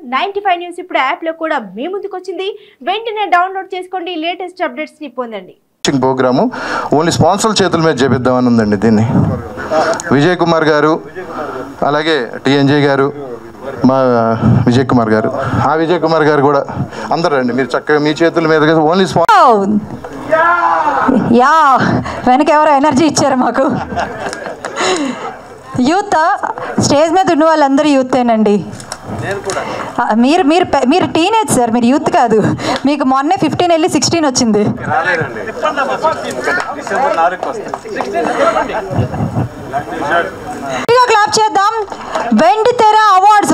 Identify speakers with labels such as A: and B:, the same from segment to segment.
A: Ninety five news ఇప్పుడు యాప్లో కూడా మీ ముందుకు వచ్చింది వెంటనే డౌన్లోడ్ చేసుకోండి లేటెస్ట్ అప్డేట్స్ని పొందండి
B: కోచింగ్ ప్రోగ్రాము ఓన్లీ స్పాన్సర్ చేతుల మీద చేపిద్దామని ఉందండి దీన్ని విజయ్ కుమార్ గారు అలాగే టిఎన్జే గారు మా విజయ్ కుమార్ గారు ఆ విజయ్ కుమార్ గారు కూడా అందరూ రండి మీరు చక్కగా మీ చేతుల మీద ఓన్లీ స్పాన్
C: యా వెనక ఎవరో ఎనర్జీ ఇచ్చారు మాకు యూత్ స్టేజ్ మీద ఉన్న వాళ్ళందరూ యూతేనండి ఆ, మీరు మీరు పె- మీరు టీనేజ్ సార్ మీరు యూత్ కాదు మీకు మొన్నే ఫిఫ్టీన్ వెళ్ళి సిక్స్టీన్ వచ్చింది గట్టిగా క్లాప్ చేద్దాం వెండి తెర అవార్డ్స్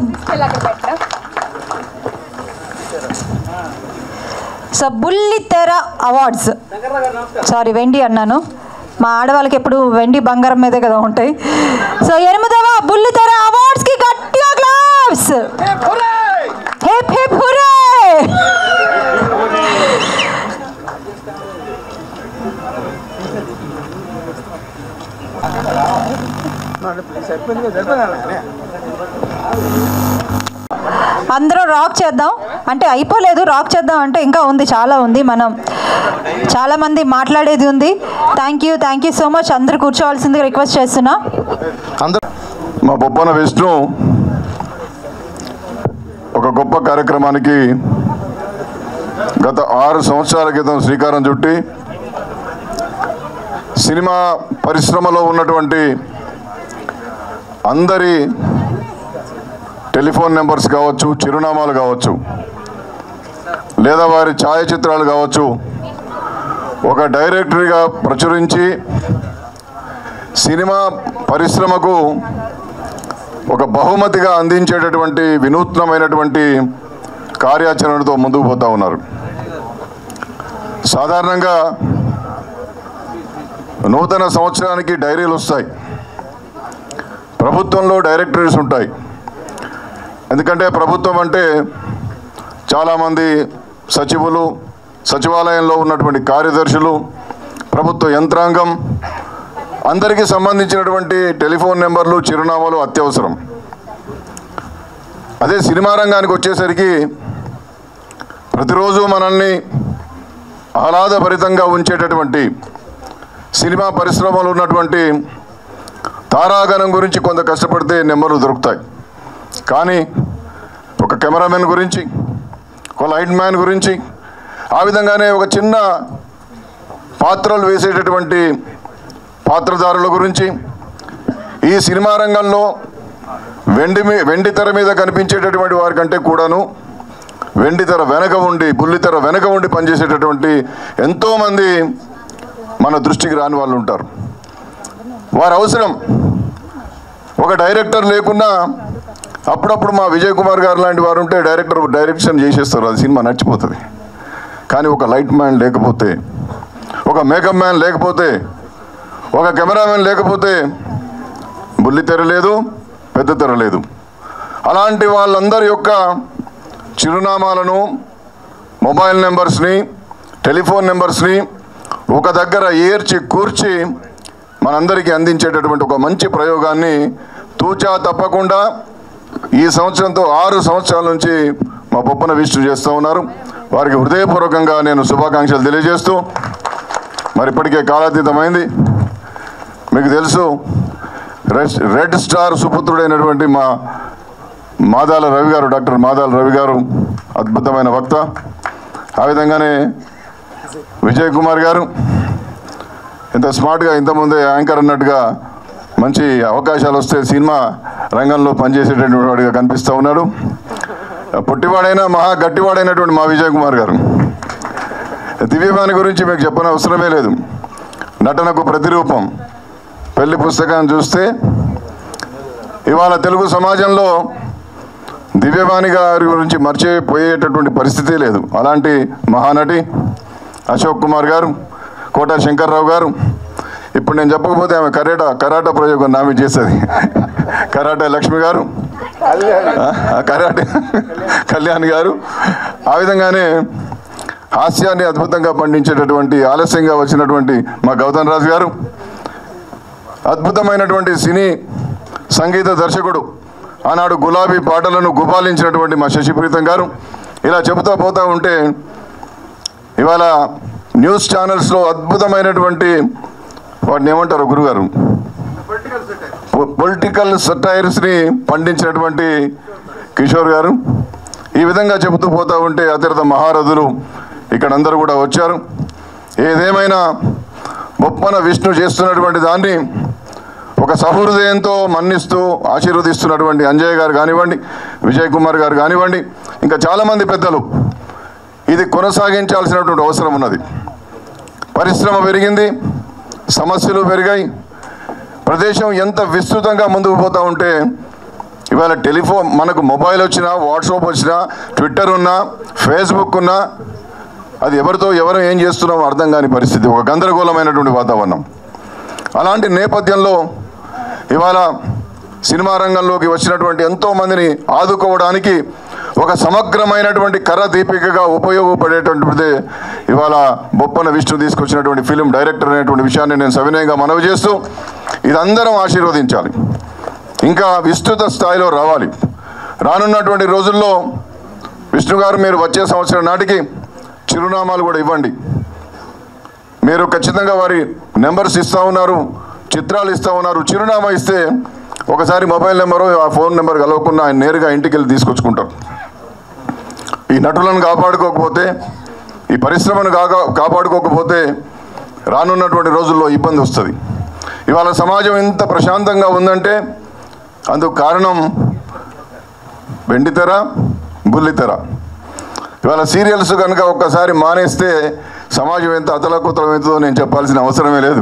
C: సో బుల్లి తెర అవార్డ్స్ సారీ వెండి అన్నాను మా ఆడవాళ్ళకి ఎప్పుడు వెండి బంగారం మీదే కదా ఉంటాయి సో ఎనిమిదవ బుల్లి తెర అవార్డ్స్ కి గట్టిగా క్లాప్స్ హెప్ హెప్ హురే అందరూ రాక్ చేద్దాం అంటే అయిపోలేదు రాక్ చేద్దాం అంటే ఇంకా ఉంది చాలా ఉంది మనం చాలా మంది మాట్లాడేది ఉంది thank you thank you so much అందరూ కూర్చోవాల్సిందిగా రిక్వెస్ట్ చేస్తున్నా
B: అందరూ
D: మా బొప్పన విష్ణు ఒక గొప్ప కార్యక్రమానికి గత ఆరు సంవత్సరాల క్రితం శ్రీకారం చుట్టి సినిమా పరిశ్రమలో ఉన్నటువంటి అందరి టెలిఫోన్ నెంబర్స్ కావచ్చు చిరునామాలు కావచ్చు లేదా వారి ఛాయాచిత్రాలు కావచ్చు ఒక డైరెక్టరీగా ప్రచురించి సినిమా పరిశ్రమకు ఒక బహుమతిగా అందించేటటువంటి వినూత్నమైనటువంటి కార్యాచరణతో ముందుకు పోతా ఉన్నారు సాధారణంగా నూతన సంవత్సరానికి డైరీలు వస్తాయి ప్రభుత్వంలో డైరెక్టరీస్ ఉంటాయి ఎందుకంటే ప్రభుత్వం అంటే చాలామంది సచివులు సచివాలయంలో ఉన్నటువంటి కార్యదర్శులు ప్రభుత్వ యంత్రాంగం అందరికీ సంబంధించినటువంటి టెలిఫోన్ నెంబర్లు చిరునామాలు అత్యవసరం అదే సినిమా రంగానికి వచ్చేసరికి ప్రతిరోజు మనల్ని ఆహ్లాదభరితంగా ఉంచేటటువంటి సినిమా పరిశ్రమలో ఉన్నటువంటి తారాగణం గురించి కొంత కష్టపడితే నెంబర్లు దొరుకుతాయి కానీ ఒక కెమెరామెన్ గురించి ఒక లైట్ మ్యాన్ గురించి ఆ విధంగానే ఒక చిన్న పాత్రలు వేసేటటువంటి పాత్రధారుల గురించి ఈ సినిమా రంగంలో వెండి మీ వెండి తెర మీద కనిపించేటటువంటి వారి కంటే కూడాను వెండి తెర వెనక ఉండి బుల్లి తెర వెనక ఉండి పనిచేసేటటువంటి ఎంతోమంది మన దృష్టికి రాని వాళ్ళు ఉంటారు వారి అవసరం ఒక డైరెక్టర్ లేకున్నా అప్పుడప్పుడు మా విజయ్ కుమార్ గారు లాంటి వారు ఉంటే డైరెక్టర్ డైరెక్షన్ చేసేస్తారు అది సినిమా నడిచిపోతుంది కానీ ఒక లైట్ మ్యాన్ లేకపోతే ఒక మేకప్ మ్యాన్ లేకపోతే ఒక కెమెరామెన్ లేకపోతే బుల్లి తెర లేదు పెద్ద తెర లేదు అలాంటి వాళ్ళందరి యొక్క చిరునామాలను మొబైల్ నెంబర్స్ని టెలిఫోన్ నెంబర్స్ని ఒక దగ్గర ఏర్చి కూర్చి మనందరికీ అందించేటటువంటి ఒక మంచి ప్రయోగాన్ని తూచా తప్పకుండా ఈ సంవత్సరంతో ఆరు సంవత్సరాల నుంచి మా బొప్పన విష్ణు చేస్తూ ఉన్నారు వారికి హృదయపూర్వకంగా నేను శుభాకాంక్షలు తెలియజేస్తూ మరి ఇప్పటికే కాలాతీతమైంది మీకు తెలుసు రెడ్ రెడ్ స్టార్ సుపుత్రుడైనటువంటి మా మాదాల రవి గారు డాక్టర్ మాదాల రవి గారు అద్భుతమైన వక్త ఆ విధంగానే విజయ్ కుమార్ గారు ఇంత స్మార్ట్గా ఇంతకుముందే యాంకర్ అన్నట్టుగా మంచి అవకాశాలు వస్తే సినిమా రంగంలో పనిచేసేటటువంటి వాడిగా కనిపిస్తూ ఉన్నాడు పొట్టివాడైనా మహా గట్టివాడైనటువంటి మా విజయ్ కుమార్ గారు దివ్యవాణి గురించి మీకు చెప్పని అవసరమే లేదు నటనకు ప్రతిరూపం పెళ్లి పుస్తకాన్ని చూస్తే ఇవాళ తెలుగు సమాజంలో దివ్యవాణి గారి గురించి మర్చిపోయేటటువంటి పరిస్థితి లేదు అలాంటి మహానటి అశోక్ కుమార్ గారు కోట శంకర్రావు గారు ఇప్పుడు నేను చెప్పకపోతే ఆమె కరాటా కరాటా ప్రయోగం నామి చేస్తుంది కరాటే లక్ష్మి గారు ఆ, కరాటే కళ్యాణ్ గారు ఆ విధంగానే హాస్యాన్ని అద్భుతంగా పండించేటటువంటి ఆలస్యంగా వచ్చినటువంటి మా గౌతమ్ రాజు గారు అద్భుతమైనటువంటి సినీ సంగీత దర్శకుడు ఆనాడు గులాబీ పాటలను గుబాలించినటువంటి మా శశిప్రీతం గారు ఇలా చెబుతా పోతా ఉంటే ఇవాళ న్యూస్ ఛానల్స్లో అద్భుతమైనటువంటి వాటిని ఏమంటారు గురుగారు పొలిటికల్ సటైర్స్ని పండించినటువంటి కిషోర్ గారు ఈ విధంగా చెబుతూ పోతా ఉంటే అతిరథ మహారథులు ఇక్కడ అందరూ కూడా వచ్చారు ఏదేమైనా బొప్పన విష్ణు చేస్తున్నటువంటి దాన్ని ఒక సహృదయంతో మన్నిస్తూ ఆశీర్వదిస్తున్నటువంటి అంజయ్య గారు కానివ్వండి విజయ్ కుమార్ గారు కానివ్వండి ఇంకా చాలామంది పెద్దలు ఇది కొనసాగించాల్సినటువంటి అవసరం ఉన్నది పరిశ్రమ పెరిగింది సమస్యలు పెరిగాయి ప్రదేశం ఎంత విస్తృతంగా ముందుకు పోతా ఉంటే ఇవాళ టెలిఫోన్ మనకు మొబైల్ వచ్చినా వాట్సాప్ వచ్చినా ట్విట్టర్ ఉన్నా ఫేస్బుక్ ఉన్నా అది ఎవరితో ఎవరు ఏం చేస్తున్నామో అర్థం కాని పరిస్థితి ఒక గందరగోళమైనటువంటి వాతావరణం అలాంటి నేపథ్యంలో ఇవాళ సినిమా రంగంలోకి వచ్చినటువంటి ఎంతో మందిని ఆదుకోవడానికి ఒక సమగ్రమైనటువంటి కర్ర దీపికగా ఉపయోగపడేటువంటిదే ఇవాళ బొప్పన విష్ణు తీసుకొచ్చినటువంటి ఫిలిం డైరెక్టర్ అనేటువంటి విషయాన్ని నేను సవినయంగా మనవి చేస్తూ ఇదందరం ఆశీర్వదించాలి ఇంకా విస్తృత స్థాయిలో రావాలి రానున్నటువంటి రోజుల్లో విష్ణు గారు మీరు వచ్చే సంవత్సరం నాటికి చిరునామాలు కూడా ఇవ్వండి మీరు ఖచ్చితంగా వారి నెంబర్స్ ఇస్తూ ఉన్నారు చిత్రాలు ఇస్తూ ఉన్నారు చిరునామా ఇస్తే ఒకసారి మొబైల్ నెంబరు ఆ ఫోన్ నెంబర్ కలవకుండా ఆయన నేరుగా ఇంటికి వెళ్ళి తీసుకొచ్చుకుంటారు ఈ నటులను కాపాడుకోకపోతే ఈ పరిశ్రమను కాగా కాపాడుకోకపోతే రానున్నటువంటి రోజుల్లో ఇబ్బంది వస్తుంది ఇవాళ సమాజం ఎంత ప్రశాంతంగా ఉందంటే అందుకు కారణం వెండితెర బుల్లితెర ఇవాళ సీరియల్స్ కనుక ఒక్కసారి మానేస్తే సమాజం ఎంత అతలకుతలం అవుతుందో నేను చెప్పాల్సిన అవసరమే లేదు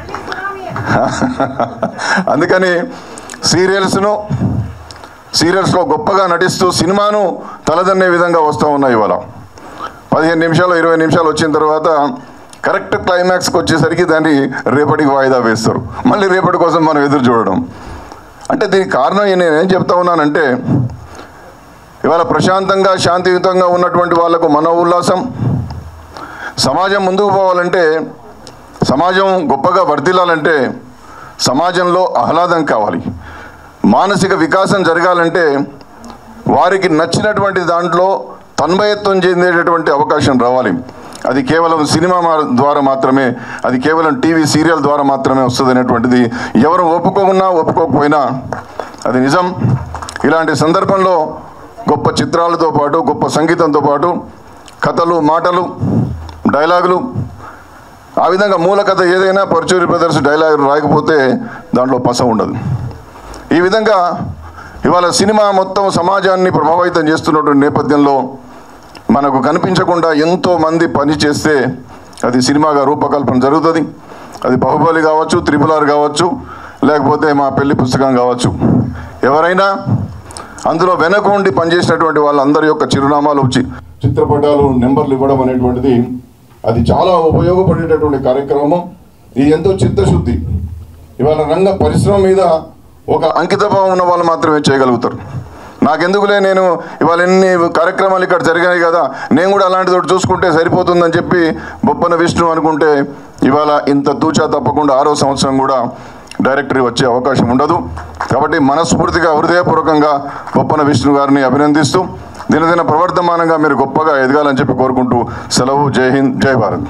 D: అందుకని సీరియల్స్ను సీరియల్స్లో గొప్పగా నటిస్తూ సినిమాను తలదన్నే విధంగా వస్తూ ఉన్నాయి ఇవాళ పదిహేను నిమిషాలు ఇరవై నిమిషాలు వచ్చిన తర్వాత కరెక్ట్ క్లైమాక్స్కి వచ్చేసరికి దాన్ని రేపటికి వాయిదా వేస్తారు మళ్ళీ రేపటి కోసం మనం ఎదురు చూడడం అంటే దీనికి కారణం నేనేం చెప్తా ఉన్నానంటే ఇవాళ ప్రశాంతంగా శాంతియుతంగా ఉన్నటువంటి వాళ్లకు మన ఉల్లాసం సమాజం ముందుకు పోవాలంటే సమాజం గొప్పగా వర్ధిల్లాలంటే సమాజంలో ఆహ్లాదం కావాలి మానసిక వికాసం జరగాలంటే వారికి నచ్చినటువంటి దాంట్లో తన్మయత్వం చెందేటటువంటి అవకాశం రావాలి అది కేవలం సినిమా మా- ద్వారా మాత్రమే అది కేవలం టీవీ సీరియల్ ద్వారా మాత్రమే వస్తుంది అనేటువంటిది ఎవరు ఒప్పుకోకున్నా ఒప్పుకోకపోయినా అది నిజం ఇలాంటి సందర్భంలో గొప్ప చిత్రాలతో పాటు గొప్ప సంగీతంతో పాటు కథలు మాటలు డైలాగులు ఆ విధంగా మూల కథ ఏదైనా పరుచూరి బ్రదర్స్ డైలాగ్ రాయకపోతే దాంట్లో పస ఉండదు ఈ విధంగా ఇవాళ సినిమా మొత్తం సమాజాన్ని ప్రభావితం చేస్తున్నటువంటి నేపథ్యంలో మనకు కనిపించకుండా ఎంతో మంది పని చేస్తే అది సినిమాగా రూపకల్పన జరుగుతుంది అది బాహుబలి కావచ్చు త్రిపుల్ ఆర్ కావచ్చు లేకపోతే మా పెళ్లి పుస్తకం కావచ్చు ఎవరైనా అందులో వెనక ఉండి పనిచేసినటువంటి వాళ్ళందరి యొక్క చిరునామాలు వచ్చి చిత్రపటాలు నెంబర్లు ఇవ్వడం అనేటువంటిది అది చాలా ఉపయోగపడేటటువంటి కార్యక్రమం ఇది ఎంతో చిత్తశుద్ధి ఇవాళ రంగ పరిశ్రమ మీద ఒక అంకితభావం ఉన్న వాళ్ళు మాత్రమే చేయగలుగుతారు నాకెందుకులే నేను ఇవాళ ఎన్ని కార్యక్రమాలు ఇక్కడ జరిగాయి కదా నేను కూడా అలాంటిది ఒకటి చూసుకుంటే సరిపోతుందని చెప్పి బొప్పన విష్ణు అనుకుంటే ఇవాళ ఇంత తూచా తప్పకుండా ఆరో సంవత్సరం కూడా డైరెక్టరీ వచ్చే అవకాశం ఉండదు కాబట్టి మనస్ఫూర్తిగా హృదయపూర్వకంగా బొప్పన విష్ణు గారిని అభినందిస్తూ దినదిన ప్రవర్తమానంగా మీరు గొప్పగా ఎదగాలని చెప్పి కోరుకుంటూ సెలవు జై హింద్ జై భారత్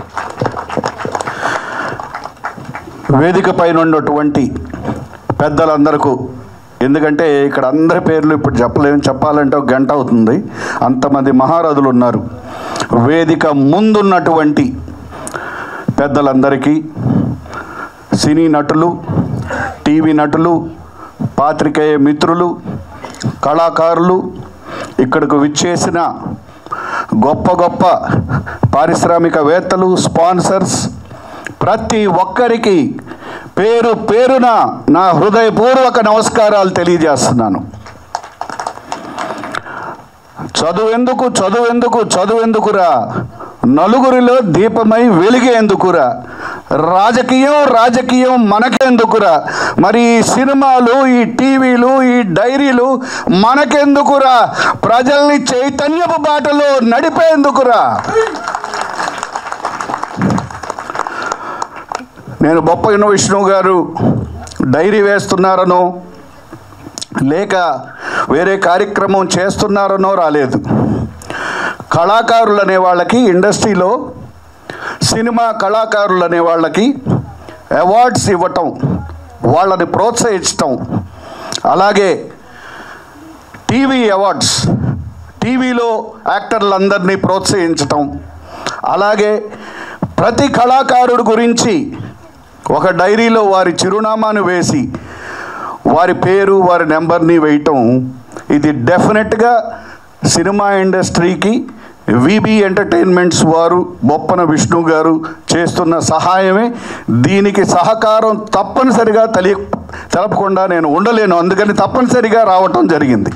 E: వేదిక పైన ఉన్నటువంటి పెద్దలందరకు ఎందుకంటే ఇక్కడ అందరి పేర్లు ఇప్పుడు చెప్పలేము చెప్పాలంటే ఒక గంట అవుతుంది అంతమంది మహారథులు ఉన్నారు వేదిక ముందున్నటువంటి పెద్దలందరికీ సినీ నటులు టీవీ నటులు పాత్రికేయ మిత్రులు కళాకారులు ఇక్కడకు విచ్చేసిన గొప్ప గొప్ప పారిశ్రామికవేత్తలు స్పాన్సర్స్ ప్రతి ఒక్కరికి పేరు పేరున నా హృదయపూర్వక నమస్కారాలు తెలియజేస్తున్నాను చదువెందుకు చదువెందుకు చదువెందుకురా నలుగురిలో దీపమై వెలిగేందుకురా రాజకీయం రాజకీయం మనకెందుకురా మరి ఈ సినిమాలు ఈ టీవీలు ఈ డైరీలు మనకెందుకురా ప్రజల్ని చైతన్యపు బాటలో నడిపేందుకురా నేను బొప్పగిన విష్ణు గారు డైరీ వేస్తున్నారనో లేక వేరే కార్యక్రమం చేస్తున్నారనో రాలేదు కళాకారులు అనే వాళ్ళకి ఇండస్ట్రీలో సినిమా కళాకారులు అనే వాళ్ళకి అవార్డ్స్ ఇవ్వటం వాళ్ళని ప్రోత్సహించటం అలాగే టీవీ అవార్డ్స్ టీవీలో యాక్టర్లందరినీ ప్రోత్సహించటం అలాగే ప్రతి కళాకారుడు గురించి ఒక డైరీలో వారి చిరునామాను వేసి వారి పేరు వారి నెంబర్ని వేయటం ఇది డెఫినెట్గా సినిమా ఇండస్ట్రీకి విబి ఎంటర్టైన్మెంట్స్ వారు బొప్పన విష్ణు గారు చేస్తున్న సహాయమే దీనికి సహకారం తప్పనిసరిగా తెలియ తెలపకుండా నేను ఉండలేను అందుకని తప్పనిసరిగా రావటం జరిగింది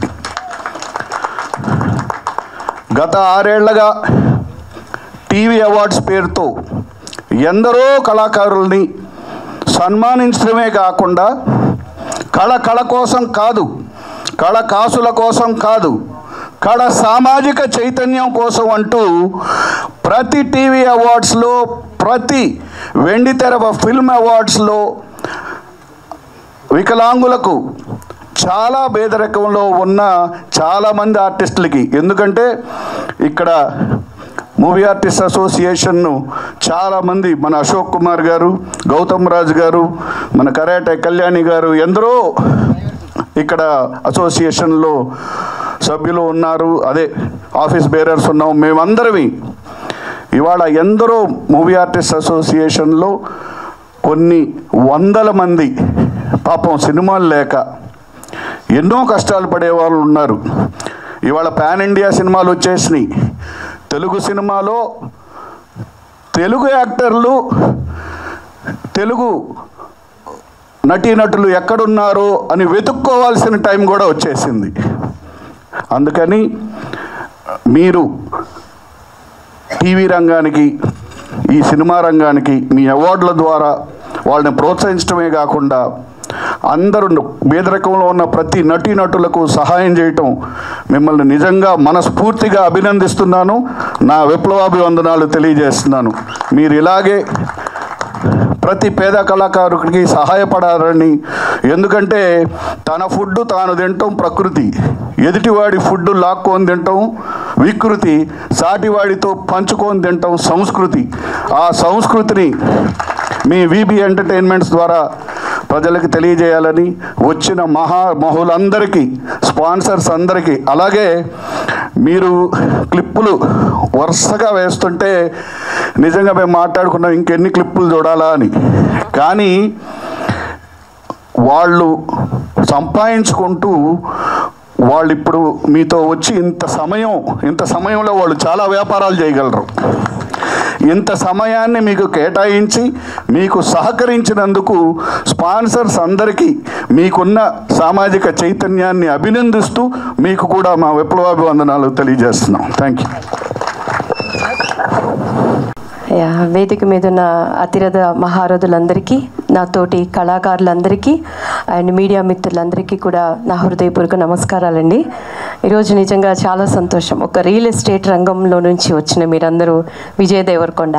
E: గత ఆరేళ్లగా టీవీ అవార్డ్స్ పేరుతో ఎందరో కళాకారుల్ని సన్మానించడమే కాకుండా కళ కళ కోసం కాదు కళ కాసుల కోసం కాదు కళ సామాజిక చైతన్యం కోసం అంటూ ప్రతి టీవీ అవార్డ్స్లో ప్రతి వెండితెర ఫిల్మ్ అవార్డ్స్లో వికలాంగులకు చాలా పేదరికంలో ఉన్న చాలామంది ఆర్టిస్టులకి ఎందుకంటే ఇక్కడ మూవీ ఆర్టిస్ట్ అసోసియేషన్ను చాలామంది మన అశోక్ కుమార్ గారు గౌతమ్ రాజు గారు మన కరాటే కళ్యాణి గారు ఎందరో ఇక్కడ అసోసియేషన్లో సభ్యులు ఉన్నారు అదే ఆఫీస్ బేరర్స్ ఉన్నాం మేమందరవి ఇవాళ ఎందరో మూవీ ఆర్టిస్ట్ అసోసియేషన్లో కొన్ని వందల మంది పాపం సినిమాలు లేక ఎన్నో కష్టాలు పడే వాళ్ళు ఉన్నారు ఇవాళ పాన్ ఇండియా సినిమాలు వచ్చేసినాయి తెలుగు సినిమాలో తెలుగు యాక్టర్లు తెలుగు నటీనటులు ఎక్కడున్నారో అని వెతుక్కోవాల్సిన టైం కూడా వచ్చేసింది అందుకని మీరు టీవీ రంగానికి ఈ సినిమా రంగానికి మీ అవార్డుల ద్వారా వాళ్ళని ప్రోత్సహించడమే కాకుండా అందరూ పేదరికంలో ఉన్న ప్రతి నటీనటులకు సహాయం చేయటం మిమ్మల్ని నిజంగా మనస్ఫూర్తిగా అభినందిస్తున్నాను నా విప్లవాభివందనాలు తెలియజేస్తున్నాను మీరు ఇలాగే ప్రతి పేద కళాకారుడికి సహాయపడాలని ఎందుకంటే తన ఫుడ్ తాను తినటం ప్రకృతి ఎదుటివాడి ఫుడ్ లాక్కొని తినటం వికృతి సాటివాడితో పంచుకొని తినటం సంస్కృతి ఆ సంస్కృతిని మీ విబి ఎంటర్టైన్మెంట్స్ ద్వారా ప్రజలకు తెలియజేయాలని వచ్చిన మహా మహులందరికీ స్పాన్సర్స్ అందరికీ అలాగే మీరు క్లిప్పులు వరుసగా వేస్తుంటే నిజంగా మేము మాట్లాడుకున్నాం ఇంకెన్ని క్లిప్పులు చూడాలా అని కానీ వాళ్ళు సంపాదించుకుంటూ వాళ్ళు ఇప్పుడు మీతో వచ్చి ఇంత సమయం ఇంత సమయంలో వాళ్ళు చాలా వ్యాపారాలు చేయగలరు ఇంత సమయాన్ని మీకు కేటాయించి మీకు సహకరించినందుకు స్పాన్సర్స్ అందరికీ మీకున్న సామాజిక చైతన్యాన్ని అభినందిస్తూ మీకు కూడా మా విప్లవాభివందనాలు తెలియజేస్తున్నాం థ్యాంక్ యూ
F: యా, వేదిక మీద ఉన్న అతిరథ మహారథులందరికీ నా తోటి కళాకారులందరికీ అండ్ మీడియా మిత్రులందరికీ కూడా నా హృదయపూర్వక నమస్కారాలండి ఈరోజు నిజంగా చాలా సంతోషం ఒక రియల్ ఎస్టేట్ రంగంలో నుంచి వచ్చిన మీరందరూ విజయ్ దేవరకొండ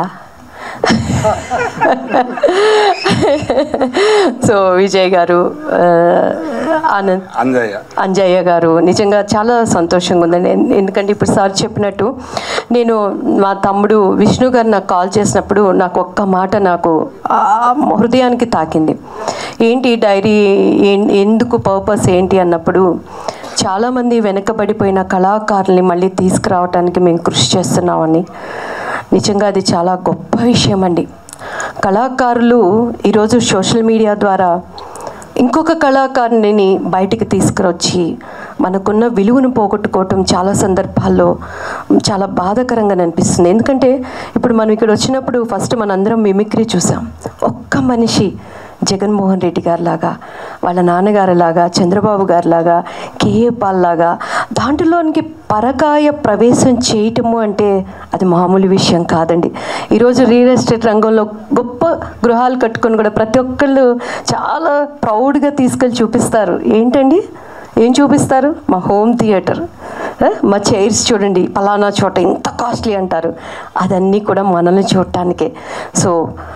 F: సో విజయ్ గారు ఆ, ఆనంద్
E: అంజయ్య
F: అంజయ్య గారు నిజంగా చాలా సంతోషంగా ఉందండి ఎన్- ఎందుకంటే ఇప్పుడు సార్ చెప్పినట్టు నేను మా తమ్ముడు విష్ణు గారు నాకు కాల్ చేసినప్పుడు నాకు ఒక్క మాట నాకు ఆ హృదయానికి తాకింది ఏంటి ఈ డైరీ ఏం- ఎందుకు పర్పస్ ఏంటి అన్నప్పుడు చాలామంది వెనకబడిపోయిన కళాకారుల్ని మళ్ళీ తీసుకురావడానికి మేము కృషి చేస్తున్నామని నిజంగా అది చాలా గొప్ప విషయం అండి కళాకారులు ఈరోజు సోషల్ మీడియా ద్వారా ఇంకొక కళాకారుని బయటికి తీసుకురొచ్చి మనకున్న విలువను పోగొట్టుకోవటం చాలా సందర్భాల్లో చాలా బాధాకరంగా అనిపిస్తుంది ఎందుకంటే ఇప్పుడు మనం ఇక్కడ వచ్చినప్పుడు ఫస్ట్ మనందరం మిమిక్రీ చూసాం ఒక్క మనిషి జగన్మోహన్ రెడ్డి గారి లాగా వాళ్ళ నాన్నగారి లాగా చంద్రబాబు గారి లాగా కేఏ పాల్ లాగా దాంట్లోనికి పరకాయ ప్రవేశం చేయటము అంటే అది మామూలు విషయం కాదండి ఈరోజు రియల్ ఎస్టేట్ రంగంలో గొప్ప గృహాలు కట్టుకొని కూడా ప్రతి ఒక్కళ్ళు చాలా ప్రౌడ్గా తీసుకెళ్ళి చూపిస్తారు ఏంటండి ఏం చూపిస్తారు మా హోమ్ థియేటర్ ఆ, మా చైర్స్ చూడండి పలానా చోట ఇంత కాస్ట్లీ అంటారు అదన్నీ కూడా మనల్ని చూడటానికే సో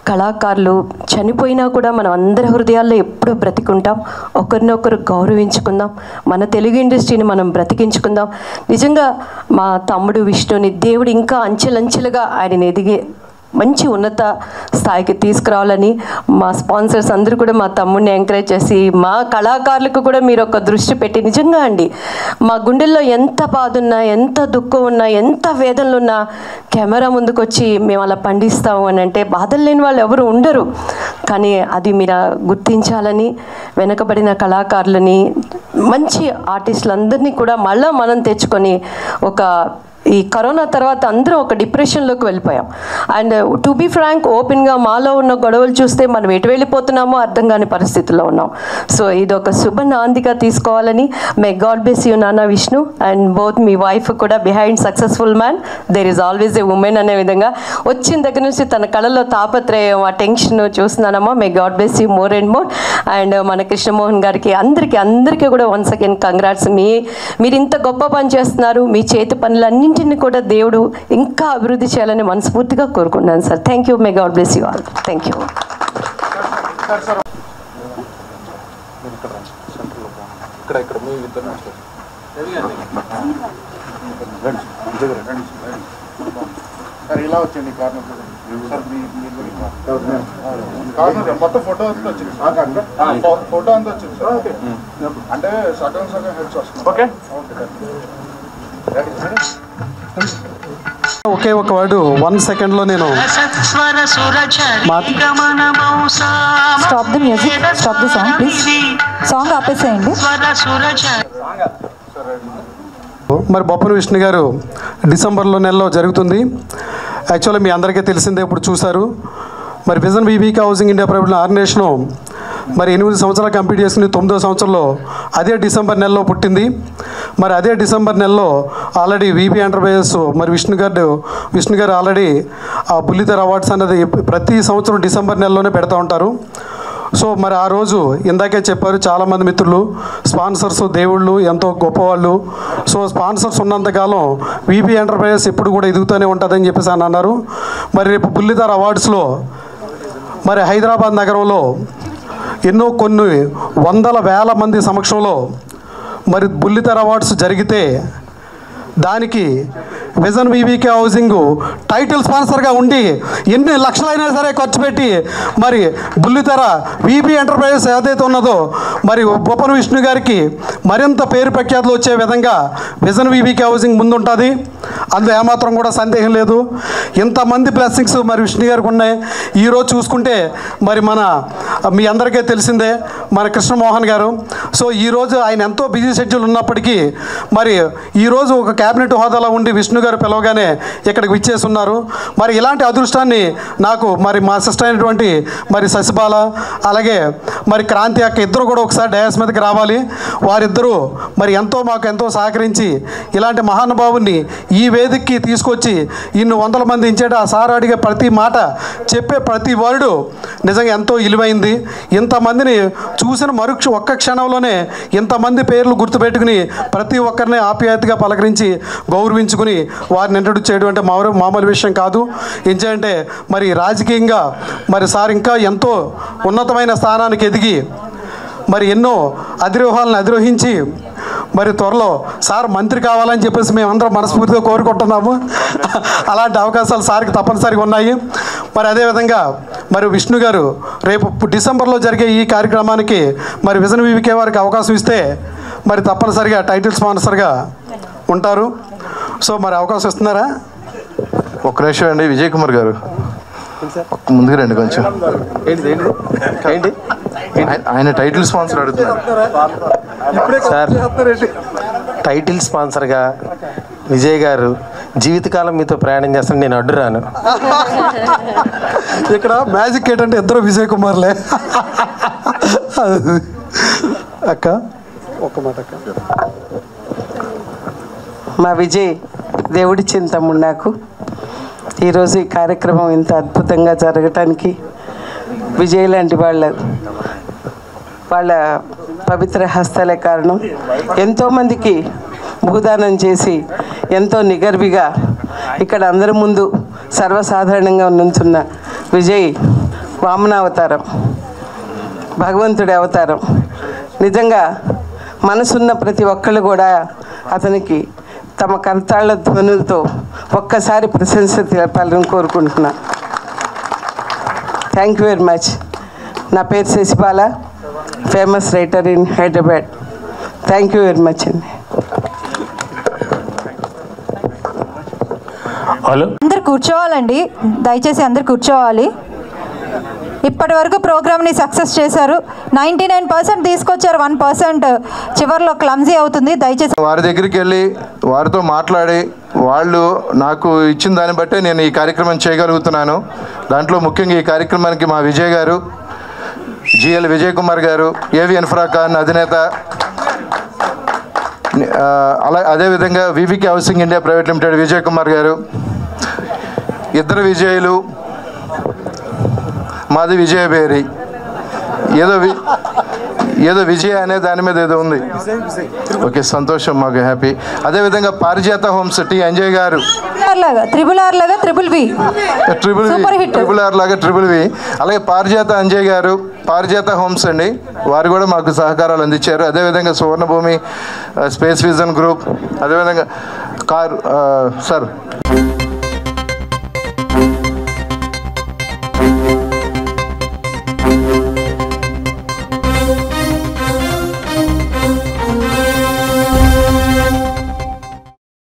F: కళాకారులు చనిపోయినా కూడా మనం అందరి హృదయాల్లో ఎప్పుడూ బ్రతికుంటాం ఒకరినొకరు గౌరవించుకుందాం మన తెలుగు ఇండస్ట్రీని మనం బ్రతికించుకుందాం నిజంగా మా తమ్ముడు విష్ణుని దేవుడు ఇంకా అంచెలంచెలుగా ఆయన ఎదిగే మంచి ఉన్నత స్థాయికి తీసుకురావాలని మా స్పాన్సర్స్ అందరూ కూడా మా తమ్ముడిని ఎంకరేజ్ చేసి మా కళాకారులకు కూడా మీరు ఒక దృష్టి పెట్టి నిజంగా అండి మా గుండెల్లో ఎంత బాధ ఉన్నా ఎంత దుఃఖం ఉన్నా ఎంత వేదనలు ఉన్నా కెమెరా ముందుకు వచ్చి మేము అలా పండిస్తాము అని అంటే బాధలు లేని వాళ్ళు ఎవరు ఉండరు కానీ అది మీరు గుర్తించాలని వెనకబడిన కళాకారులని మంచి ఆర్టిస్టులందరినీ కూడా మళ్ళీ మనం తెచ్చుకొని ఒక ఈ కరోనా తర్వాత అందరం ఒక డిప్రెషన్లోకి వెళ్ళిపోయాం అండ్ టు బీ ఫ్రాంక్ ఓపెన్గా మాలో ఉన్న గొడవలు చూస్తే మనం ఎటు వెళ్ళిపోతున్నామో అర్థం కాని పరిస్థితుల్లో ఉన్నాం సో ఇది ఒక శుభ నాందిగా తీసుకోవాలని మే గాడ్ బెస్ యూ నాన్న Vishnu and both me wife కూడా behind successful man there is always a woman అనే విధంగా వచ్చిన దగ్గర నుంచి తన కళలో తాపత్రయం ఆ టెన్షన్ చూస్తున్నానమ్మా may god bless you more and more and మన కృష్ణమోహన్ గారికి అందరికీ అందరికీ కూడా వన్స్ అగైన్ కంగ్రాట్స్ మీ మీరు ఇంత గొప్ప పని చేస్తున్నారు మీ చేతి పనులన్నింటినీ కూడా దేవుడు ఇంకా అభివృద్ధి చేయాలని మనస్ఫూర్తిగా కోరుకున్నాను sir thank you may god bless you all thank you
B: sir ఇలా వచ్చండి కార్నర్ సార్ మీ- మీరు కూడా ఇలా. కార్నర్ మొత్తం ఫోటో అంతా వచ్చింది సార్ ఫో- ఫోటో అంతా వచ్చింది సార్ అంటే సగం సగం హెడ్స్ వస్తుంది ఓకే
G: ఒకే ఒక వర్డ్ వన్ సెకండ్లో నేను
C: stop the music stop the song please song ఆపేసేయండి
G: మరి బొప్పన విష్ణు గారు డిసెంబర్లో నెలలో జరుగుతుంది యాక్చువల్లీ మీ అందరికీ తెలిసిందే ఇప్పుడు చూశారు మరి vision BBK housing India private organization మరి ఎనిమిది సంవత్సరాలు కంప్లీట్ చేసుకుని తొమ్మిదో సంవత్సరంలో అదే డిసెంబర్ నెలలో పుట్టింది మరి అదే డిసెంబర్ నెలలో ఆల్రెడీ వీబీ ఎంటర్ప్రైజెస్ మరి విష్ణు గారు విష్ణు గారు ఆల్రెడీ ఆ బుల్లితెర అవార్డ్స్ అనేది ప్రతి సంవత్సరం డిసెంబర్ నెలలోనే పెడతా ఉంటారు సో మరి ఆ రోజు ఇందాకే చెప్పారు చాలామంది మిత్రులు స్పాన్సర్స్ దేవుళ్ళు ఎంతో గొప్పవాళ్ళు సో స్పాన్సర్స్ ఉన్నంతకాలం వీపీ ఎంటర్ప్రైజెస్ ఎప్పుడు కూడా ఎదుగుతూనే ఉంటుందని చెప్పేసి అని అన్నారు మరి రేపు బుల్లిదార్ అవార్డ్స్లో మరి హైదరాబాద్ నగరంలో ఎన్నో కొన్ని వందల వేల మంది సమక్షంలో మరి బుల్లితెర అవార్డ్స్ జరిగితే దానికి విజన్ వీవీకే హౌసింగ్ టైటిల్ స్పాన్సర్గా ఉండి ఎన్ని లక్షలైనా సరే ఖర్చు పెట్టి మరి బుల్లితెర వీబీ ఎంటర్ప్రైజెస్ ఏదైతే ఉన్నదో మరి బొప్పన విష్ణు గారికి మరింత పేరు ప్రఖ్యాతులు వచ్చే విధంగా విజన్ వీవీకే హౌసింగ్ ముందుంటుంది అందులో ఏమాత్రం కూడా సందేహం లేదు ఇంతమంది బ్లెస్సింగ్స్ మరి విష్ణు గారికి ఉన్నాయి ఈరోజు చూసుకుంటే మరి మన మీ అందరికీ తెలిసిందే మన కృష్ణమోహన్ గారు సో ఈరోజు ఆయన ఎంతో బిజీ షెడ్యూల్ ఉన్నప్పటికీ మరి ఈరోజు ఒక క్యాబినెట్ హోదాలో ఉండి విష్ణు గారు పిలవగానే ఇక్కడికి విచ్చేసి ఉన్నారు మరి ఇలాంటి అదృష్టాన్ని నాకు మరి మా సిస్టర్ అయినటువంటి మరి శశిబాల అలాగే మరి క్రాంతి అక్క ఇద్దరు కూడా ఒకసారి డయాస్ మీదకి రావాలి వారిద్దరూ మరి ఎంతో మాకు ఎంతో సహకరించి ఇలాంటి మహానుభావుని ఈ వేదికకి తీసుకొచ్చి ఇన్ని వందల మంది ఇచ్చేట ఆ సార్ అడిగే ప్రతి మాట చెప్పే ప్రతి వర్డు నిజంగా ఎంతో ఇలువైంది ఇంతమందిని చూసిన మరుక్ష ఒక్క క్షణంలోనే ఇంతమంది పేర్లు గుర్తుపెట్టుకుని ప్రతి ఒక్కరిని ఆప్యాయతగా పలకరించి గౌరవించుకుని వారిని ఇంట్రడ్యూస్ చేయడం అంటే మామూలు మామూలు విషయం కాదు ఏంటంటే మరి రాజకీయంగా మరి సార్ ఇంకా ఎంతో ఉన్నతమైన స్థానానికి ఎదిగి మరి ఎన్నో అధిరోహాలను అధిరోహించి మరి త్వరలో సార్ మంత్రి కావాలని చెప్పేసి మేము అందరం మనస్ఫూర్తిగా కోరుకుంటున్నాము అలాంటి అవకాశాలు సార్కి తప్పనిసరిగా ఉన్నాయి మరి అదేవిధంగా మరి విష్ణు గారు రేపు డిసెంబర్లో జరిగే ఈ కార్యక్రమానికి మరి విజన్ వివికే వారికి అవకాశం ఇస్తే మరి తప్పనిసరిగా టైటిల్ స్పాన్సర్గా ఉంటారు సో మరి అవకాశం ఇస్తున్నారా
B: ఒక్క నిమిషం అండి విజయ్ కుమార్ గారు ఒక్క ముందుకు రండి కొంచెం
H: ఏంటి
B: ఆయన- ఆయన టైటిల్ స్పాన్సర్ అడుగుతున్నారు
H: సార్ టైటిల్ స్పాన్సర్గా విజయ్ గారు జీవితకాలం మీతో ప్రయాణం చేస్తాను నేను అడ్డురాను
G: ఇక్కడ మ్యాజిక్ ఏంటంటే ఇద్దరు విజయ్ కుమార్లే అక్క ఒక్క మాట అక్క
I: మా విజయ్ దేవుడిచ్చిన తమ్ముడు నాకు ఈరోజు ఈ కార్యక్రమం ఇంత అద్భుతంగా జరగటానికి విజయ్ లాంటి వాళ్ళ వాళ్ళ పవిత్ర హస్తాలే కారణం ఎంతోమందికి భూదానం చేసి ఎంతో నిగర్విగా ఇక్కడ అందరి ముందు సర్వసాధారణంగా నుంచున్న విజయ్ వామనావతారం భగవంతుడి అవతారం నిజంగా మనసున్న ప్రతి ఒక్కళ్ళు కూడా అతనికి తమ కర్తాళ్ళ ధ్వనులతో ఒక్కసారి ప్రశంస తెలపాలని కోరుకుంటున్నా థ్యాంక్ యూ వెరీ మచ్ నా పేరు Sasibala famous writer in Hyderabad thank you very much అండి
H: హలో
C: అందరు కూర్చోవాలండి దయచేసి అందరు కూర్చోవాలి ఇప్పటి వరకు ప్రోగ్రామ్ని సక్సెస్ చేశారు నైంటీ నైన్ పర్సెంట్ తీసుకొచ్చారు వన్ పర్సెంట్ చివరిలో క్లమ్జీ అవుతుంది దయచేసి
B: వారి దగ్గరికి వెళ్ళి వారితో మాట్లాడి వాళ్ళు నాకు ఇచ్చిన దాన్ని బట్టే నేను ఈ కార్యక్రమం చేయగలుగుతున్నాను దాంట్లో ముఖ్యంగా ఈ కార్యక్రమానికి మా విజయ్ గారు జిఎల్ విజయ్ కుమార్ గారు ఏవి ఇన్ఫ్రాఖాన్ అధినేత ఆ, అలా అదేవిధంగా VVK housing India private limited Vijay Kumar గారు ఇద్దరు విజయులు మాది విజయబేరి ఏదో వి ఏదో విజయ అనే దాని మీద ఏదో ఉంది ఓకే సంతోషం మాకు హ్యాపీ అదేవిధంగా పారిజాత హోమ్స్ టి అంజయ్ గారు
C: ఆర్ లాగా త్రిబుల్ ఆర్ లాగా triple V
B: triple
C: Super hit.
B: Triple R లాగా ట్రిపుల్ వి అలాగే పారిజాత అంజయ్ గారు పారిజాత హోమ్స్ అండి వారు కూడా మాకు సహకారాలు అందించారు అదేవిధంగా సువర్ణభూమి ఆ, స్పేస్ విజన్ గ్రూప్ అదేవిధంగా కార్ ఆ, సార్